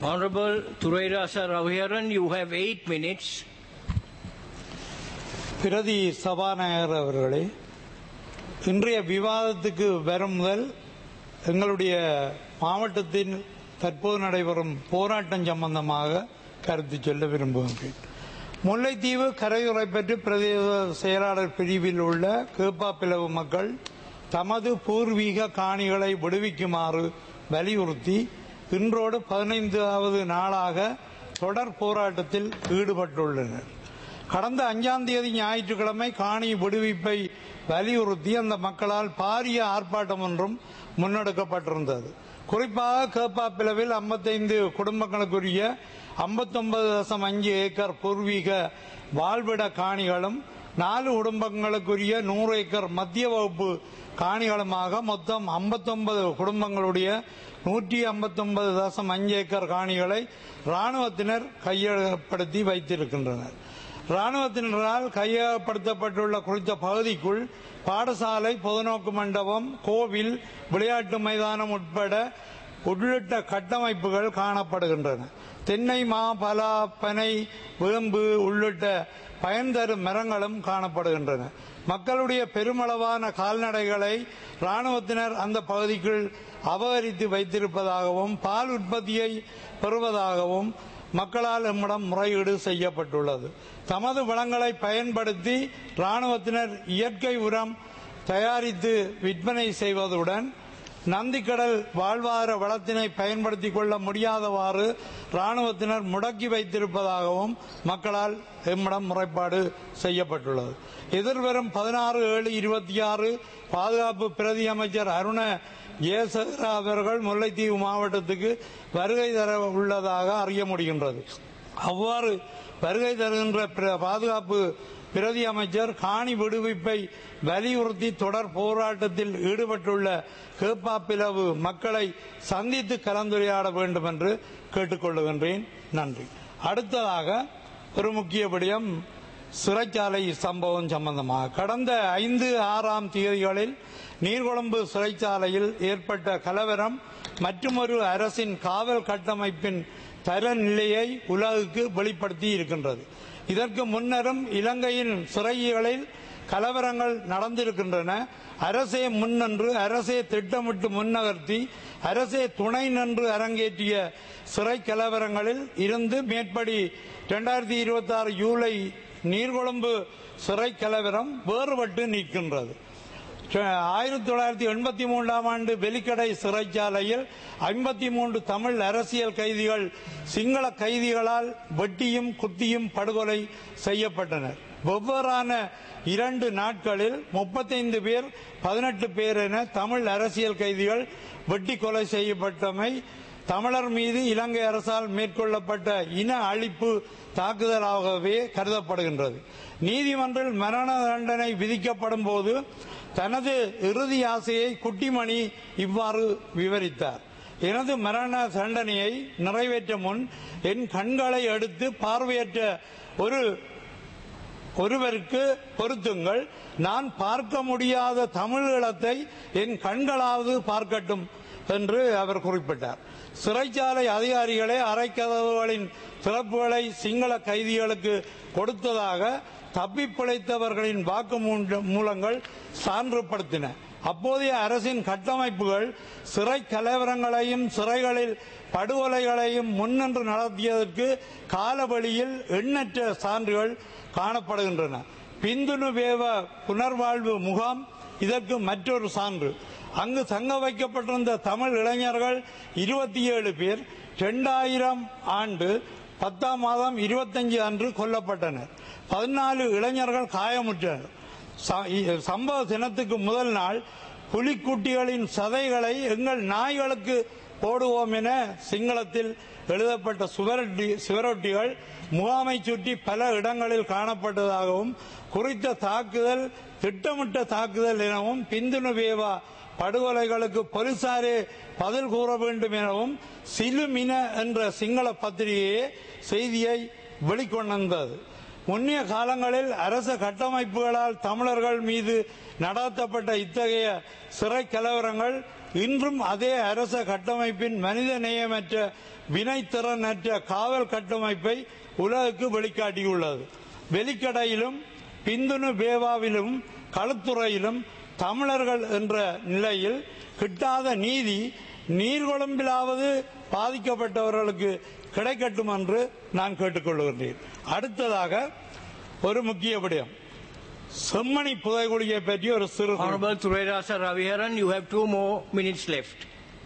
Honorable Thurairasa Raviharan, you have eight minutes. பிரதி சபாநாயகர் அவர்களே இன்றைய விவாதத்துக்கு வரும் முதல் எங்களுடைய மாவட்டத்தில் தற்போது நடைபெறும் போராட்டம் சம்பந்தமாக கருத்து சொல்ல விரும்புகின்றேன் முல்லைத்தீவு கரையுறை பெற்று பிரதேச செயலாளர் பிரிவில் உள்ள கேப்பாப்பிளவு மக்கள் தமது பூர்வீக காணிகளை விடுவிக்குமாறு வலியுறுத்தி இன்றோடு பதினைந்தாவது நாளாக தொடர் போராட்டத்தில் ஈடுபட்டுள்ளனர் கடந்த அஞ்சாம் தேதி ஞாயிற்றுக்கிழமை காணி விடுவிப்பை வலியுறுத்தி அந்த மக்களால் பாரிய ஆர்ப்பாட்டம் ஒன்றும் முன்னெடுக்கப்பட்டிருந்தது குறிப்பாக கேப்பாப்பிளவில் ஐம்பத்தைந்து குடும்பங்களுக்குரிய ஐம்பத்தொன்பது தசம் அஞ்சு ஏக்கர் பூர்வீக வாழ்விட காணிகளும் நாலு குடும்பங்களுக்குரிய நூறு ஏக்கர் மத்திய வகுப்பு காணிகளுமாக மொத்தம் ஐம்பத்தொன்பது குடும்பங்களுடைய நூற்றி ஐம்பத்தொன்பது தசம் அஞ்சு ஏக்கர் காணிகளை ராணுவத்தினர் கையகப்படுத்தி வைத்திருக்கின்றனர் ராணுவத்தினரால் கையகப்படுத்தப்பட்டுள்ள குறித்த பகுதிக்குள் பாடசாலை பொதுநோக்கு மண்டபம் கோவில் விளையாட்டு மைதானம் உட்பட உள்ளிட்ட கட்டமைப்புகள் காணப்படுகின்றன தென்னை மா பலா பனை வேம்பு உள்ளிட்ட பயன் தரும் மரங்களும் காணப்படுகின்றன மக்களுடைய பெருமளவான கால்நடைகளை ராணுவத்தினர் அந்த பகுதிக்குள் அபகரித்து வைத்திருப்பதாகவும் பால் உற்பத்தியை பெறுவதாகவும் மக்களால் எம்மிடம் முறையீடு செய்யப்பட்டுள்ளது தமது வளங்களை பயன்படுத்தி ராணுவத்தினர் இயற்கை உரம் தயாரித்து விற்பனை செய்வதுடன் நந்திக்கடல் வாழ்வாதார வளத்தினை பயன்படுத்திக் கொள்ள முடியாதவாறு ராணுவத்தினர் முடக்கி வைத்திருப்பதாகவும் மக்களால் எம்மிடம் முறைப்பாடு செய்யப்பட்டுள்ளது எதிர்வரும் பதினாறு ஏழு இருபத்தி ஆறு பாதுகாப்பு பிரதி அமைச்சர் அருண ஏசகரா அவர்கள் முல்லைத்தீவு மாவட்டத்துக்கு வருகை தர உள்ளதாக அறிய முடிகின்றது அவ்வாறு வருகை தருகின்ற பிர- பாதுகாப்பு பிரதி அமைச்சர் காணி விடுவிப்பை வலியுறுத்தி தொடர் போராட்டத்தில் ஈடுபட்டுள்ள கேப்பாப்பிலவு மக்களை சந்தித்து கலந்துரையாட வேண்டும் என்று கேட்டுக்கொள்ளுகின்றேன் நன்றி அடுத்ததாக ஒரு முக்கிய விடயம் சிறைச்சாலை சம்பவம் சம்பந்தமாக கடந்த ஐந்து ஆறாம் தேதிகளில் நீர்கொழும்பு சிறைச்சாலையில் ஏற்பட்ட கலவரம் மற்றுமொரு அரசின் காவல் கட்டமைப்பின் தரநிலையை உலகுக்கு வெளிப்படுத்தி இருக்கின்றது இதற்கு முன்னரும் இலங்கையின் சிறைகளில் கலவரங்கள் நடந்திருக்கின்றன அரசே முன்னின்று அரசே திட்டமிட்டு முன்னகர்த்தி அரசே துணை நின்று அரங்கேற்றிய சிறை கலவரங்களில் இருந்து மேற்படி இரண்டாயிரத்தி இருபத்தி ஆறு ஜூலை நீர்கொழும்பு சிறை கலவரம் வேறுபட்டு நிற்கின்றது ஆயிரத்தி தொள்ளாயிரத்தி எண்பத்தி மூன்றாம் ஆண்டு வெலிக்கடை சிறைச்சாலையில் ஐம்பத்தி மூன்று தமிழ் அரசியல் கைதிகள் சிங்கள கைதிகளால் வெட்டியும் குத்தியும் படுகொலை செய்யப்பட்டனர் வெவ்வேறான இரண்டு நாட்களில் முப்பத்தைந்து பேர் பதினெட்டு பேர் என தமிழ் அரசியல் கைதிகள் வெட்டி கொலை செய்யப்பட்டமை தமிழர் மீது இலங்கை அரசால் மேற்கொள்ளப்பட்ட இன அழிப்பு தாக்குதலாகவே கருதப்படுகின்றது நீதிமன்றில் மரண தண்டனை விதிக்கப்படும் போது தனது இறுதி ஆசையை குட்டிமணி இவ்வாறு விவரித்தார் எனது மரண தண்டனையை நிறைவேற்ற முன் என் கண்களை எடுத்து பார்வையற்ற ஒரு ஒருவருக்கு பொருத்துங்கள் நான் பார்க்க முடியாத தமிழீழத்தை என் கண்களாவது பார்க்கட்டும் என்று அவர் குறிப்பிட்டார் சிறைச்சாலை அதிகாரிகளே அரைக்கதவுகளின் திறப்புகளை சிங்கள கைதிகளுக்கு கொடுத்ததாக தப்பி பிழைத்தவர்களின் வாக்கு மூலங்கள் சான்றுபடுத்தின அப்போதைய அரசின் கட்டமைப்புகள் சிறை கலவரங்களையும் சிறைகளில் படுகொலைகளையும் முன்னின்று நடத்தியதற்கு காலவழியில் எண்ணற்ற சான்றுகள் காணப்படுகின்றன பிந்துனு வேவ புனர்வாழ்வு முகாம் இதற்கு மற்றொரு சான்று அங்கு தங்க வைக்கப்பட்டிருந்த தமிழ் இளைஞர்கள் இருபத்தி ஏழு பேர் இரண்டாயிரம் ஆண்டு பத்தாம் மாதம் இருபத்தஞ்சு அன்று கொல்லப்பட்டனர் பதினாலு இளைஞர்கள் காயமுற்றனர் ச- இ- சம்பவ தினத்துக்கு முதல் நாள் புலிக்குட்டிகளின் சதைகளை எங்கள் நாய்களுக்கு போடுவோம் என சிங்களத்தில் எழுதப்பட்ட சுவரொட்டி சுவரொட்டிகள் முகாமை சுற்றி பல இடங்களில் காணப்பட்டதாகவும் குறித்த தாக்குதல் திட்டமிட்ட தாக்குதல் எனவும் பிந்துணு வேவா படுகொலைகளுக்கு போலீசாரே பதில் கூற வேண்டும் எனவும் சிலுமின என்ற சிங்கள பத்திரிகையே செய்தியை வெளிக்கொணர்ந்தது முன்னைய காலங்களில் அரச கட்டமைப்புகளால் தமிழர்கள் மீது நடத்தப்பட்ட இத்தகைய சிறை கலவரங்கள் இன்றும் அதே அரச கட்டமைப்பின் மனித நேயமற்ற வினைத்திறனற்ற காவல் கட்டமைப்பை உலகுக்கு வெளிக்காட்டியுள்ளது வெலிக்கடையிலும் பிந்துனு பேவாவிலும் களுத்துறையிலும் தமிழர்கள் என்ற நிலையில் கிட்டாத நீதி நீர்கொழும்பிலாவது பாதிக்கப்பட்டவர்களுக்கு கிடைக்கட்டும் என்று நான் கேட்டுக்கொள்கின்றேன் அடுத்ததாக ஒரு முக்கிய விடயம் செம்மணி புதைகுழியை பற்றி ஒரு சிறு குறிப்பு. Honorable Turerasa Raviharan, you have two more minutes left.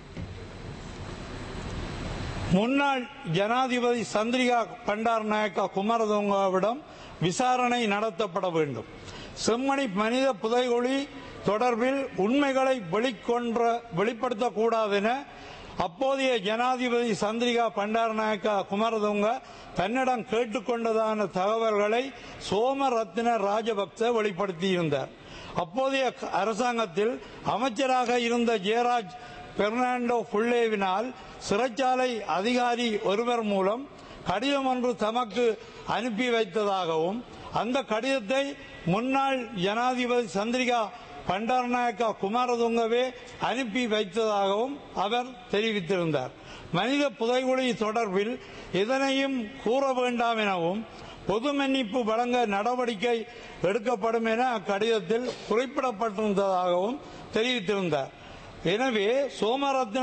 முன்னாள் ஜனாதிபதி சந்திரிகா பண்டார் நாயக்கா குமாரதுங்காவிடம் விசாரணை நடத்தப்பட வேண்டும் செம்மணி மனித புதைகுழி தொடர்பில் உண்மைகளை வெளிக்கொன்ற வெளிப்படுத்தக்கூடாது என அப்போதைய ஜனாதிபதி சந்திரிகா பண்டார் நாயக்கா குமாரதுங்க தன்னிடம் கேட்டுக்கொண்டதான தகவல்களை சோமரத்ன ராஜபக்ச வெளிப்படுத்தியிருந்தார் அப்போதைய அரசாங்கத்தில் அமைச்சராக இருந்த ஜெயராஜ் பெர்னாண்டோ புள்ளேவினால் சிறைச்சாலை அதிகாரி ஒருவர் மூலம் கடிதம் ஒன்று தமக்கு அனுப்பி வைத்ததாகவும் அந்த கடிதத்தை முன்னாள் ஜனாதிபதி சந்திரிகா பண்டாரநாயக்கா குமாரதுங்கவே அனுப்பி வைத்ததாகவும் அவர் தெரிவித்திருந்தார் மனித புதைகுழி தொடர்பில் எதனையும் கூற வேண்டாம் எனவும் பொது மன்னிப்பு வழங்க நடவடிக்கை எடுக்கப்படும் என அக்கடிதத்தில் குறிப்பிடப்பட்டிருந்ததாகவும் தெரிவித்திருந்தார் எனவே சோமரத்ன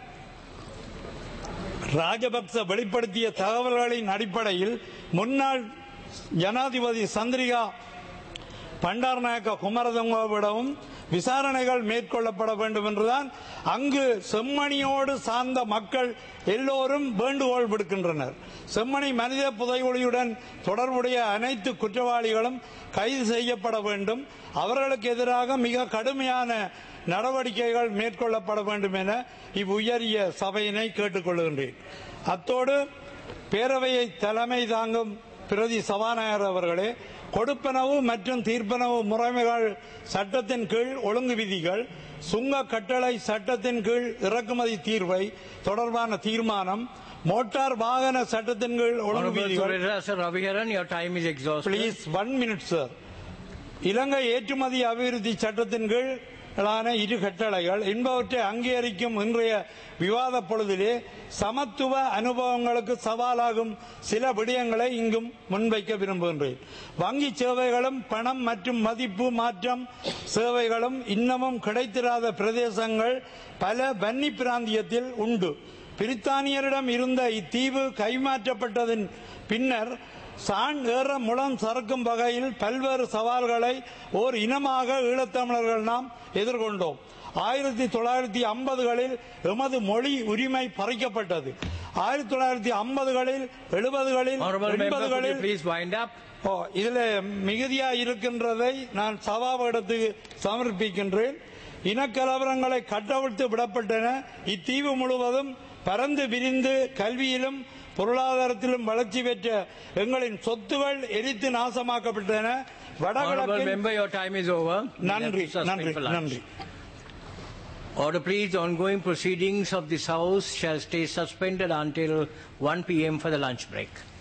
ராஜபக்ச வெளிப்படுத்திய தகவல்களின் அடிப்படையில் முன்னாள் ஜனாதிபதி சந்திரிகா பண்டாரநாயக்க குமரதங்கவிடமும் விசாரணைகள் மேற்கொள்ளப்பட வேண்டும் என்றுதான் அங்கு செம்மணியோடு சார்ந்த மக்கள் எல்லோரும் வேண்டுகோள் விடுக்கின்றனர் செம்மணி மனித புதைகுழியுடன் தொடர்புடைய அனைத்து குற்றவாளிகளும் கைது செய்யப்பட வேண்டும் அவர்களுக்கு எதிராக மிக கடுமையான நடவடிக்கைகள் மேற்கொள்ளப்பட வேண்டும் என இவ்வுயரிய சபையினை கேட்டுக்கொள்கின்றேன் அத்தோடு பேரவையை தலைமை தாங்கும் பிரதி சபாநாயகர் அவர்களே கொடுப்பனவு மற்றும் தீர்ப்பனவு முறைமைகள் சட்டத்தின் கீழ் ஒழுங்கு விதிகள் சுங்க கட்டளை சட்டத்தின் கீழ் இறக்குமதி தீர்வை தொடர்பான தீர்மானம் மோட்டார் வாகன சட்டத்தின் கீழ் ஒழுங்கு Honorable விதிகள் Turerasa Raviharan, your time is exhausted. Please one minute sir Ilankai ஏற்றுமதி அபிவிருத்தி சட்டத்தின் கீழ் ான இரு கட்டளைகள் என்பவற்றை அங்கீகரிக்கும் இன்றைய விவாத பொழுதிலே சமத்துவ அனுபவங்களுக்கு சவாலாகும் சில விடயங்களை இங்கும் முன்வைக்க விரும்புகின்றேன் வங்கி சேவைகளும் பணம் மற்றும் மதிப்பு மாற்றம் சேவைகளும் இன்னமும் கிடைத்திராத பிரதேசங்கள் பல வன்னி பிராந்தியத்தில் உண்டு பிரித்தானியரிடம் இருந்த இத்தீவு கைமாற்றப்பட்டதன் பின்னர் சான் ஏற முளம் சறுக்கும் வகையில் பல்வேறு சவால்களை ஓர் இனமாக ஈழத்தமிழர்கள் நாம் எதிர்கொண்டோம் ஆயிரத்தி தொள்ளாயிரத்தி ஐம்பதுகளில் எமது மொழி உரிமை பறிக்கப்பட்டது ஆயிரத்தி தொள்ளாயிரத்தி ஐம்பதுகளில் எழுபதுகளில் Honorable member, could you எண்பதுகளில் please wind up? ஓ இதுல மிகுதியா இருக்கின்றதை நான் சபாபடத்துக்கு சமர்ப்பிக்கின்றேன் இனக்கலவரங்களை கட்டவிழ்த்து விடப்பட்டன இத்தீவு முழுவதும் பறந்து விரிந்து கல்வியிலும் பொருளாதாரத்திலும் வளர்ச்சி பெற்ற எங்களின் சொத்துகள் எரித்து நாசமாக்கப்பட்டன Honorable வடகிழக்கில் member, your time is over. You have நன்றி to suspend நன்றி for lunch. நன்றி Order please, ongoing proceedings of this House shall stay suspended until 1 p.m. for the lunch break.